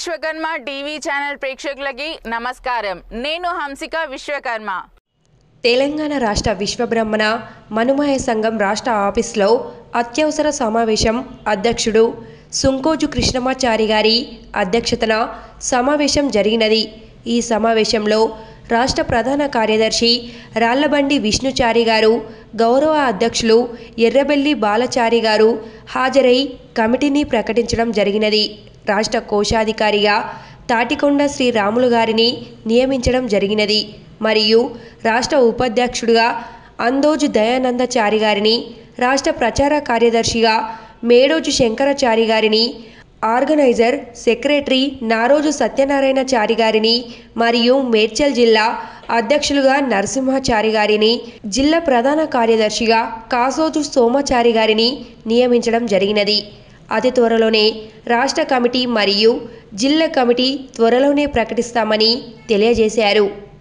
Vishwakarma TV channel ప్రేక్షకులకి నమస్కారం నేను హంసిక విశ్వకర్మ తెలంగాణ రాష్ట్ర విశ్వబ్రహ్మణ మనుమాయ సంఘం రాష్ట్ర ఆఫీస్లో అత్యవసర సమావేశం అధ్యక్షుడు సుంకోజు కృష్ణమాచారి గారి అధ్యక్షతన సమావేశం జరిగినది ఈ సమావేశంలో రాష్ట్ర ప్రధాన కార్యదర్శి రాళ్లబండి విష్ణుచారి గారు గౌరవ అధ్యక్షులు ఎర్రబెల్లి బాలచారి గారు హాజరై కమిటీని ప్రకటించడం జరిగినది రాష్ట్ర కోశాధికారిగా తాటికొండ శ్రీ రాములు గారిని నియమించడం జరిగినది మరియు రాష్ట్ర ఉపాధ్యక్షుడిగా అందోజు దయానందచారి గారిని రాష్ట్ర ప్రచార కార్యదర్శిగా మేడోజు శంకరాచారి గారిని ఆర్గనైజర్ సెక్రటరీ నారోజు సత్యనారాయణచారి గారిని మరియు మేడ్చల్ జిల్లా అధ్యక్షులుగా నరసింహాచారి గారిని జిల్లా ప్రధాన కార్యదర్శిగా కాసోజు సోమాచారి గారిని నియమించడం జరిగినది అతి త్వరలోనే రాష్ట్ర కమిటీ మరియు జిల్లా కమిటీ త్వరలోనే ప్రకటిస్తామని తెలియజేశారు